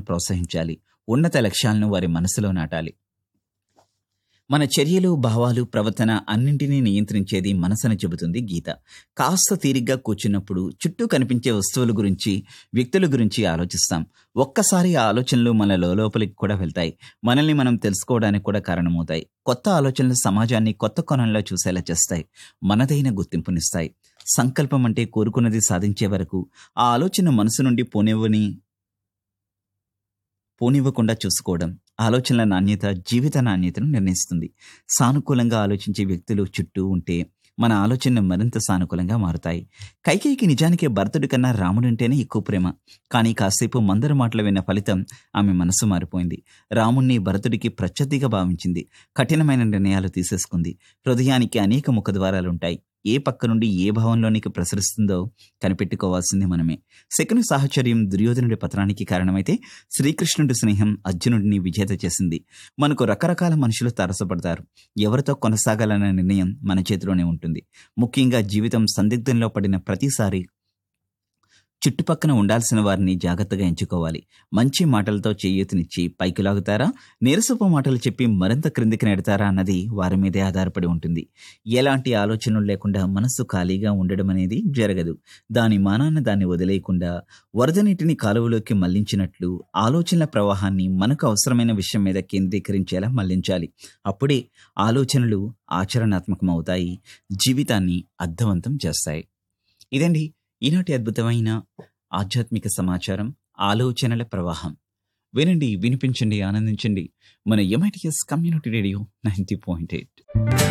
ప్రోత్సహించాలి ఉన్నత లక్ష్యాలను వారి మనసులో నాటాలి మన చర్యలు భావాలు ప్రవర్తన అన్నింటినీ నియంత్రించేది మనసని చెబుతుంది గీత కాస్త తీరిగ్గా కూర్చున్నప్పుడు చుట్టూ కనిపించే వస్తువుల గురించి వ్యక్తుల గురించి ఆలోచిస్తాం ఒక్కసారి ఆ ఆలోచనలు మన లోపలికి కూడా వెళ్తాయి మనల్ని మనం తెలుసుకోవడానికి కూడా కారణమవుతాయి కొత్త ఆలోచనలు సమాజాన్ని కొత్త కోణంలో చూసేలా చేస్తాయి మనదైన గుర్తింపునిస్తాయి సంకల్పం అంటే కోరుకున్నది సాధించే వరకు ఆ ఆలోచన మనసు నుండి పోనివ్వని పోనివ్వకుండా చూసుకోవడం ఆలోచనల నాణ్యత జీవిత నాణ్యతను నిర్ణయిస్తుంది సానుకూలంగా ఆలోచించే వ్యక్తులు చుట్టూ ఉంటే మన ఆలోచనలు మరింత సానుకూలంగా మారుతాయి కైకేయికి నిజానికి భరతుడి కన్నా రాముడంటేనే ఎక్కువ ప్రేమ కానీ కాసేపు మందరు మాటలు విన్న ఫలితం ఆమె మనసు మారిపోయింది రాముణ్ణి భరతుడికి ప్రత్యర్థిగా భావించింది కఠినమైన నిర్ణయాలు తీసేసుకుంది హృదయానికి అనేక ముఖద్వారాలుంటాయి ఏ పక్క నుండి ఏ భావంలోనికి ప్రసరిస్తుందో కనిపెట్టుకోవాల్సింది మనమే శకుని సాహచర్యం దుర్యోధనుడి పతనానికి కారణమైతే శ్రీకృష్ణుడి స్నేహం అర్జునుడిని విజేత చేసింది మనకు రకరకాల మనుషులు తారసపడతారు ఎవరితో కొనసాగాలన్న నిర్ణయం మన చేతిలోనే ఉంటుంది ముఖ్యంగా జీవితం సందిగ్ధంలో పడిన ప్రతిసారి చుట్టుపక్కన ఉండాల్సిన వారిని జాగ్రత్తగా ఎంచుకోవాలి మంచి మాటలతో చేయూతనిచ్చి పైకి లాగుతారా నీరసపు మాటలు చెప్పి మరింత క్రిందికి నెడతారా అన్నది వారి మీదే ఆధారపడి ఉంటుంది ఎలాంటి ఆలోచనలు లేకుండా మనస్సు ఖాళీగా ఉండడం అనేది జరగదు దాని మానాన్ని దాన్ని వదిలేయకుండా వరద నీటిని కాలువలోకి మళ్లించినట్లు ఆలోచనల ప్రవాహాన్ని మనకు అవసరమైన విషయం మీద కేంద్రీకరించేలా మళ్లించాలి అప్పుడే ఆలోచనలు ఆచరణాత్మకమవుతాయి జీవితాన్ని అర్థవంతం చేస్తాయి ఇదండి ఈనాటి అద్భుతమైన ఆధ్యాత్మిక సమాచారం ఆలోచనల ప్రవాహం వినండి వినిపించండి ఆనందించండి మన MITS community radio ninety point eight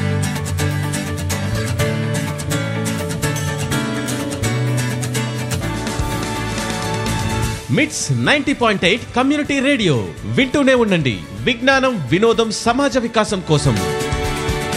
MITS ninety point eight community radio వింటూనే ఉండండి విజ్ఞానం వినోదం సమాజ వికాసం కోసం